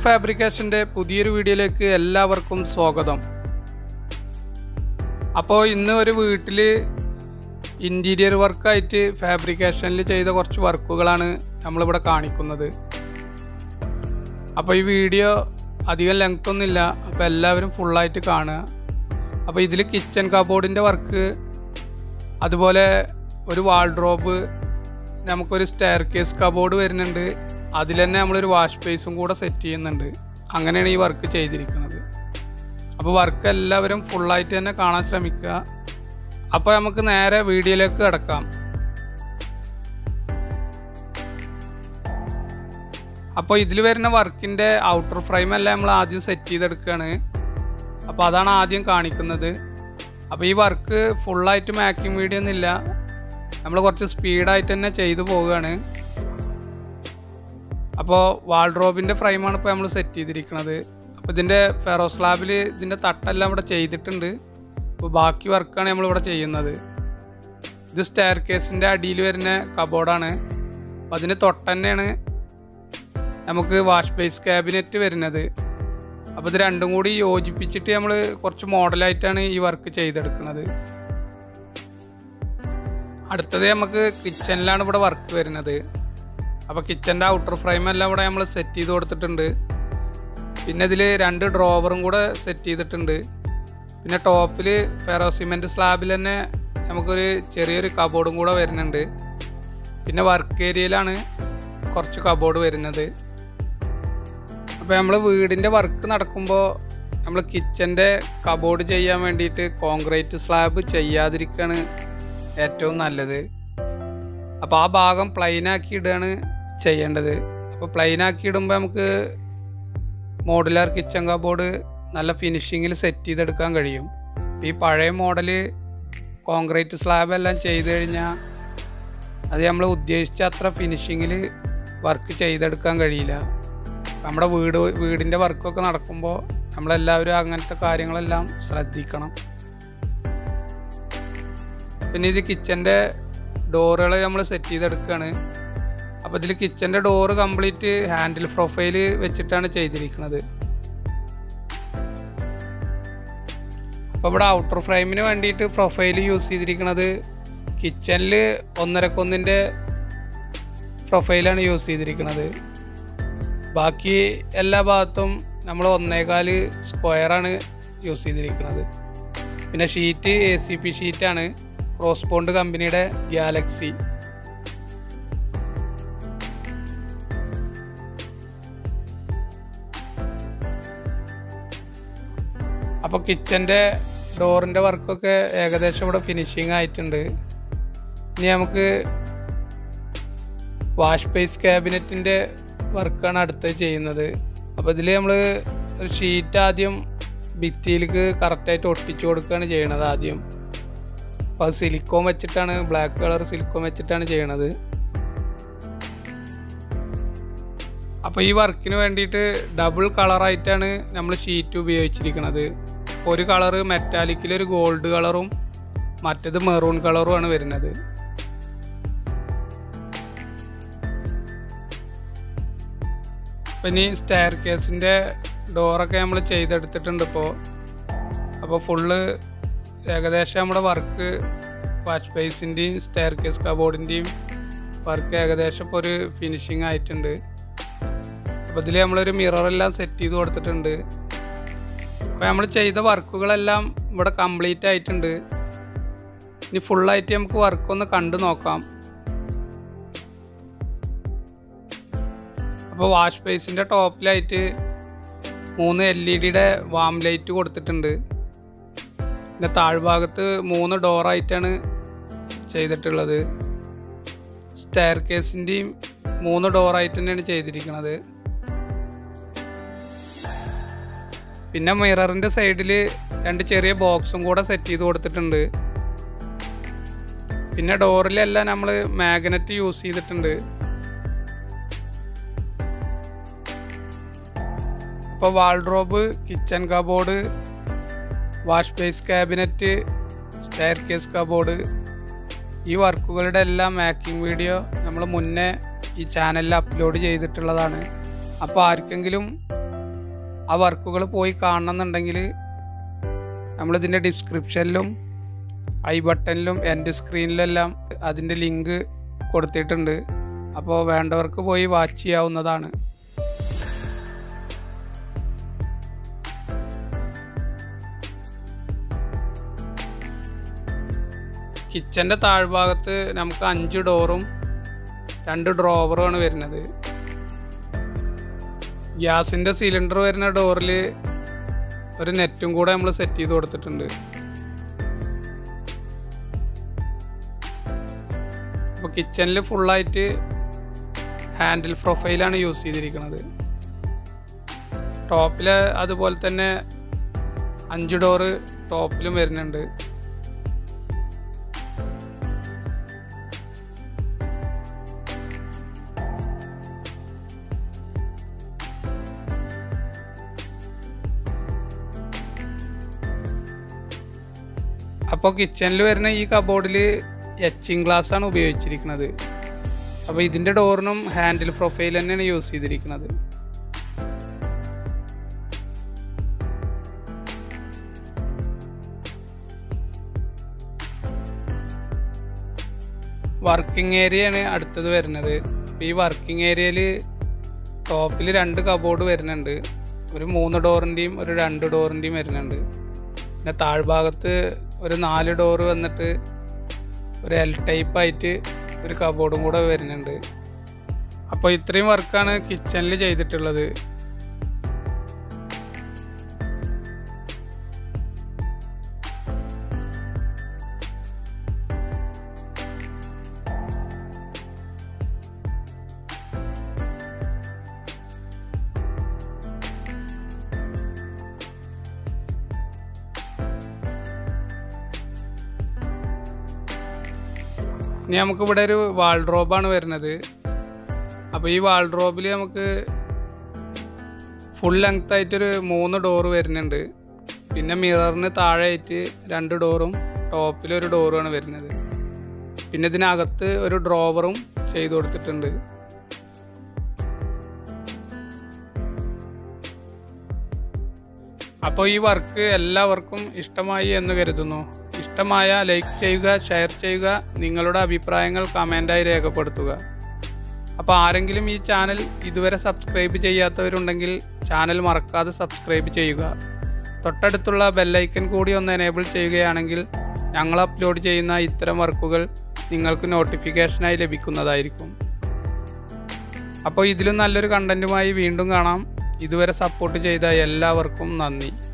ഫാബ്രിക്കേഷൻ്റെ പുതിയൊരു വീഡിയോയിലേക്ക് എല്ലാവർക്കും സ്വാഗതം അപ്പോൾ ഇന്ന് ഒരു വീട്ടിൽ ഇൻറ്റീരിയർ വർക്കായിട്ട് ഫാബ്രിക്കേഷനിൽ ചെയ്ത കുറച്ച് വർക്കുകളാണ് നമ്മളിവിടെ കാണിക്കുന്നത് അപ്പോൾ ഈ വീഡിയോ അധികം ലെങ്ത് ഒന്നുമില്ല അപ്പോൾ എല്ലാവരും ഫുള്ളായിട്ട് കാണുക അപ്പോൾ ഇതിൽ കിച്ചൺ കബോർഡിൻ്റെ വർക്ക് അതുപോലെ ഒരു വാൾഡ്രോബ് നമുക്കൊരു സ്റ്റെയർ കേസ് കബോർഡ് വരുന്നുണ്ട് അതിൽ തന്നെ നമ്മളൊരു വാഷ് ബേസും കൂടെ സെറ്റ് ചെയ്യുന്നുണ്ട് അങ്ങനെയാണ് ഈ വർക്ക് ചെയ്തിരിക്കുന്നത് അപ്പോൾ വർക്ക് എല്ലാവരും ഫുള്ളായിട്ട് തന്നെ കാണാൻ ശ്രമിക്കുക അപ്പോൾ നമുക്ക് നേരെ വീഡിയോയിലേക്ക് കിടക്കാം അപ്പോൾ ഇതിൽ വരുന്ന വർക്കിൻ്റെ ഔട്ടർ ഫ്രെയിം എല്ലാം നമ്മൾ ആദ്യം സെറ്റ് ചെയ്തെടുക്കുകയാണ് അപ്പോൾ അതാണ് ആദ്യം കാണിക്കുന്നത് അപ്പോൾ ഈ വർക്ക് ഫുള്ളായിട്ട് മാക്കിംഗ് വീഡിയോ ഒന്നുമില്ല നമ്മൾ കുറച്ച് സ്പീഡായിട്ട് തന്നെ ചെയ്തു പോവുകയാണ് അപ്പോൾ വാൾഡ്രോബിൻ്റെ ഫ്രെയിമാണ് ഇപ്പോൾ നമ്മൾ സെറ്റ് ചെയ്തിരിക്കുന്നത് അപ്പോൾ ഇതിൻ്റെ ഫെറോ സ്ലാബിൽ ഇതിൻ്റെ തട്ടെല്ലാം ഇവിടെ ചെയ്തിട്ടുണ്ട് അപ്പോൾ ബാക്കി വർക്കാണ് നമ്മളിവിടെ ചെയ്യുന്നത് ഇത് സ്റ്റെയർ കേസിൻ്റെ അടിയിൽ വരുന്ന കബോർഡാണ് അപ്പോൾ അതിന് തൊട്ട് തന്നെയാണ് നമുക്ക് വാഷ് ബേസ് ക്യാബിനറ്റ് വരുന്നത് അപ്പോൾ ഇത് രണ്ടും കൂടി യോജിപ്പിച്ചിട്ട് നമ്മൾ കുറച്ച് മോഡലായിട്ടാണ് ഈ വർക്ക് ചെയ്തെടുക്കുന്നത് അടുത്തത് നമുക്ക് കിച്ചണിലാണ് ഇവിടെ വർക്ക് വരുന്നത് അപ്പോൾ കിച്ചൻ്റെ ഔട്ടർ ഫ്രെയിം എല്ലാം ഇവിടെ നമ്മൾ സെറ്റ് ചെയ്ത് കൊടുത്തിട്ടുണ്ട് പിന്നെ ഇതിൽ രണ്ട് ഡ്രോവറും കൂടെ സെറ്റ് ചെയ്തിട്ടുണ്ട് പിന്നെ ടോപ്പിൽ ഫെറോ സിമെൻറ്റ് സ്ലാബിൽ തന്നെ നമുക്കൊരു ചെറിയൊരു കബോർഡും കൂടെ വരുന്നുണ്ട് പിന്നെ വർക്ക് ഏരിയയിലാണ് കുറച്ച് കബോർഡ് വരുന്നത് അപ്പോൾ നമ്മൾ വീടിൻ്റെ വർക്ക് നടക്കുമ്പോൾ നമ്മൾ കിച്ചൻ്റെ കബോർഡ് ചെയ്യാൻ വേണ്ടിയിട്ട് കോൺക്രീറ്റ് സ്ലാബ് ചെയ്യാതിരിക്കുകയാണ് ഏറ്റവും നല്ലത് അപ്പോൾ ആ ഭാഗം പ്ലെയിൻ ആക്കി ഇടുകയാണ് ചെയ്യേണ്ടത് അപ്പോൾ പ്ലെയിൻ ആക്കി ഇടുമ്പോൾ നമുക്ക് മോഡുലാർ കിച്ചൺ കബോർഡ് നല്ല ഫിനിഷിങ്ങിൽ സെറ്റ് ചെയ്തെടുക്കാൻ കഴിയും ഈ പഴയ മോഡൽ കോൺക്രീറ്റ് സ്ലാബ് എല്ലാം ചെയ്ത് കഴിഞ്ഞാൽ അത് നമ്മൾ ഉദ്ദേശിച്ച അത്ര ഫിനിഷിങ്ങിൽ വർക്ക് ചെയ്തെടുക്കാൻ കഴിയില്ല നമ്മുടെ വീട് വീടിൻ്റെ വർക്കൊക്കെ നടക്കുമ്പോൾ നമ്മളെല്ലാവരും അങ്ങനത്തെ കാര്യങ്ങളെല്ലാം ശ്രദ്ധിക്കണം പിന്നെ ഇത് കിച്ചൻ്റെ ഡോറുകൾ നമ്മൾ സെറ്റ് ചെയ്തെടുക്കുകയാണ് അപ്പോൾ ഇതിൽ കിച്ചൻ്റെ ഡോറ് കംപ്ലീറ്റ് ഹാൻഡിൽ പ്രൊഫൈൽ വെച്ചിട്ടാണ് ചെയ്തിരിക്കുന്നത് അപ്പോൾ ഇവിടെ ഔട്ടർ ഫ്രെയിമിന് വേണ്ടിയിട്ട് പ്രൊഫൈൽ യൂസ് ചെയ്തിരിക്കുന്നത് കിച്ചണിൽ ഒന്നരക്കൊന്നിൻ്റെ പ്രൊഫൈലാണ് യൂസ് ചെയ്തിരിക്കുന്നത് ബാക്കി എല്ലാ ഭാഗത്തും നമ്മൾ ഒന്നേകാല് സ്ക്വയറാണ് യൂസ് ചെയ്തിരിക്കുന്നത് പിന്നെ ഷീറ്റ് എ സി പി ഷീറ്റാണ് ക്രോസ്പോണ്ട് കമ്പനിയുടെ ഗാലക്സി അപ്പോൾ കിച്ചൻ്റെ ഡോറിൻ്റെ വർക്കൊക്കെ ഏകദേശം ഇവിടെ ഫിനിഷിങ് ആയിട്ടുണ്ട് ഇനി നമുക്ക് വാഷ് ബേസ് ക്യാബിനറ്റിൻ്റെ വർക്കാണ് അടുത്ത് ചെയ്യുന്നത് അപ്പോൾ ഇതിൽ നമ്മൾ ഒരു ഷീറ്റ് ആദ്യം ഭിത്തിയിലേക്ക് കറക്റ്റായിട്ട് ഒട്ടിച്ചു കൊടുക്കുകയാണ് ചെയ്യണത് ആദ്യം അപ്പോൾ അത് സിലിക്കോൺ വെച്ചിട്ടാണ് ബ്ലാക്ക് കളർ സിലിക്കോൺ വെച്ചിട്ടാണ് ചെയ്യണത് അപ്പോൾ ഈ വർക്കിന് വേണ്ടിയിട്ട് ഡബിൾ കളറായിട്ടാണ് നമ്മൾ ഷീറ്റ് ഉപയോഗിച്ചിരിക്കുന്നത് ഒരു കളറ് മെറ്റാലിക്കിൽ ഒരു ഗോൾഡ് കളറും മറ്റേത് മെറൂൺ കളറുമാണ് വരുന്നത് പിന്നെ ഈ സ്റ്റെയർ കേസിൻ്റെ ഡോറൊക്കെ നമ്മൾ ചെയ്തെടുത്തിട്ടുണ്ട് ഇപ്പോൾ അപ്പോൾ ഫുള്ള് ഏകദേശം നമ്മുടെ വർക്ക് വാഷ് ബേസിൻ്റെയും സ്റ്റെയർ കേസ് കബോർഡിൻ്റെയും വർക്ക് ഏകദേശം ഇപ്പോൾ ഒരു ഫിനിഷിങ് ആയിട്ടുണ്ട് അപ്പോൾ ഇതിൽ നമ്മളൊരു മിററെല്ലാം സെറ്റ് ചെയ്ത് കൊടുത്തിട്ടുണ്ട് അപ്പോൾ നമ്മൾ ചെയ്ത വർക്കുകളെല്ലാം ഇവിടെ കംപ്ലീറ്റ് ആയിട്ടുണ്ട് ഇനി ഫുള്ളായിട്ട് നമുക്ക് വർക്കൊന്ന് കണ്ടു നോക്കാം അപ്പോൾ വാഷ് ബേസിൻ്റെ ടോപ്പിലായിട്ട് മൂന്ന് എൽ ഇ ഡിയുടെ വാം ലൈറ്റ് കൊടുത്തിട്ടുണ്ട് പിന്നെ താഴ്ഭാഗത്ത് മൂന്ന് ഡോറായിട്ടാണ് ചെയ്തിട്ടുള്ളത് സ്റ്റെയർ കേസിൻ്റെയും മൂന്ന് ഡോറായിട്ട് തന്നെയാണ് ചെയ്തിരിക്കുന്നത് പിന്നെ മിററിൻ്റെ സൈഡിൽ രണ്ട് ചെറിയ ബോക്സും കൂടെ സെറ്റ് ചെയ്ത് കൊടുത്തിട്ടുണ്ട് പിന്നെ ഡോറിലെല്ലാം നമ്മൾ മാഗ്നറ്റ് യൂസ് ചെയ്തിട്ടുണ്ട് ഇപ്പോൾ wardrobe kitchen cupboard wash base cabinet staircase cupboard ഈ വർക്കുകളുടെ എല്ലാം മാക്കിംഗ് വീഡിയോ നമ്മൾ മുന്നേ ഈ ചാനലിൽ അപ്ലോഡ് ചെയ്തിട്ടുള്ളതാണ് അപ്പോൾ ആർക്കെങ്കിലും ആ വർക്കുകൾ പോയി കാണണമെന്നുണ്ടെങ്കിൽ നമ്മളിതിൻ്റെ ഡിസ്ക്രിപ്ഷനിലും ഐ ബട്ടണിലും എൻ്റെ സ്ക്രീനിലെല്ലാം അതിൻ്റെ ലിങ്ക് കൊടുത്തിട്ടുണ്ട് അപ്പോൾ വേണ്ടവർക്ക് പോയി വാച്ച് ചെയ്യാവുന്നതാണ് കിച്ചൻ്റെ താഴ്ഭാഗത്ത് നമുക്ക് അഞ്ച് ഡോറും രണ്ട് ഡ്രോവറുമാണ് വരുന്നത് ഗ്യാസിൻ്റെ സിലിണ്ടർ വരുന്ന ഡോറിൽ ഒരു നെറ്റും കൂടെ നമ്മൾ സെറ്റ് ചെയ്ത് കൊടുത്തിട്ടുണ്ട് അപ്പോൾ കിച്ചണിൽ ഫുള്ളായിട്ട് ഹാൻഡിൽ പ്രൊഫൈലാണ് യൂസ് ചെയ്തിരിക്കുന്നത് ടോപ്പിൽ അതുപോലെ തന്നെ അഞ്ച് ഡോറ് ടോപ്പിലും വരുന്നുണ്ട് അപ്പോൾ കിച്ചണിൽ വരുന്ന ഈ കബോർഡിൽ എച്ചിങ് ഗ്ലാസ് ആണ് ഉപയോഗിച്ചിരിക്കുന്നത് അപ്പോൾ ഇതിൻ്റെ ഡോറിനും ഹാൻഡിൽ പ്രൊഫൈൽ തന്നെയാണ് യൂസ് ചെയ്തിരിക്കുന്നത് വർക്കിംഗ് ഏരിയയാണ് അടുത്തത് വരുന്നത് അപ്പോൾ ഈ വർക്കിംഗ് ഏരിയയിൽ ടോപ്പിൽ രണ്ട് കബോർഡ് വരുന്നുണ്ട് ഒരു മൂന്ന് ഡോറിൻ്റെയും ഒരു രണ്ട് ഡോറിൻ്റെയും വരുന്നുണ്ട് പിന്നെ താഴ്ഭാഗത്ത് ഒരു നാല് ഡോറ് വന്നിട്ട് ഒരു എൽ ടൈപ്പ് ആയിട്ട് ഒരു കബോർഡും കൂടെ വരുന്നുണ്ട് അപ്പോൾ ഇത്രയും വർക്കാണ് കിച്ചണിൽ ചെയ്തിട്ടുള്ളത് ഇനി നമുക്കിവിടെ ഒരു വാൾഡ്രോബാണ് വരുന്നത് അപ്പോൾ ഈ വാൾഡ്രോബിൽ നമുക്ക് ഫുൾ ലെങ്ത് ആയിട്ടൊരു മൂന്ന് ഡോറ് വരുന്നുണ്ട് പിന്നെ മിററിന് താഴെയായിട്ട് രണ്ട് ഡോറും ടോപ്പിലൊരു ഡോറുമാണ് വരുന്നത് പിന്നെ ഇതിനകത്ത് ഒരു ഡ്രോവറും ചെയ്തു കൊടുത്തിട്ടുണ്ട് അപ്പോൾ ഈ വർക്ക് എല്ലാവർക്കും ഇഷ്ടമായി എന്ന് കരുതുന്നു ഇഷ്ടമായ ലൈക്ക് ചെയ്യുക ഷെയർ ചെയ്യുക നിങ്ങളുടെ അഭിപ്രായങ്ങൾ കമൻ്റായി രേഖപ്പെടുത്തുക അപ്പോൾ ആരെങ്കിലും ഈ ചാനൽ ഇതുവരെ സബ്സ്ക്രൈബ് ചെയ്യാത്തവരുണ്ടെങ്കിൽ ചാനൽ മറക്കാതെ സബ്സ്ക്രൈബ് ചെയ്യുക തൊട്ടടുത്തുള്ള ബെല്ലൈക്കൻ കൂടി ഒന്ന് എനേബിൾ ചെയ്യുകയാണെങ്കിൽ ഞങ്ങൾ അപ്ലോഡ് ചെയ്യുന്ന ഇത്തരം വർക്കുകൾ നിങ്ങൾക്ക് നോട്ടിഫിക്കേഷനായി ലഭിക്കുന്നതായിരിക്കും അപ്പോൾ ഇതിലും നല്ലൊരു കണ്ടൻറ്റുമായി വീണ്ടും കാണാം ഇതുവരെ സപ്പോർട്ട് ചെയ്ത എല്ലാവർക്കും നന്ദി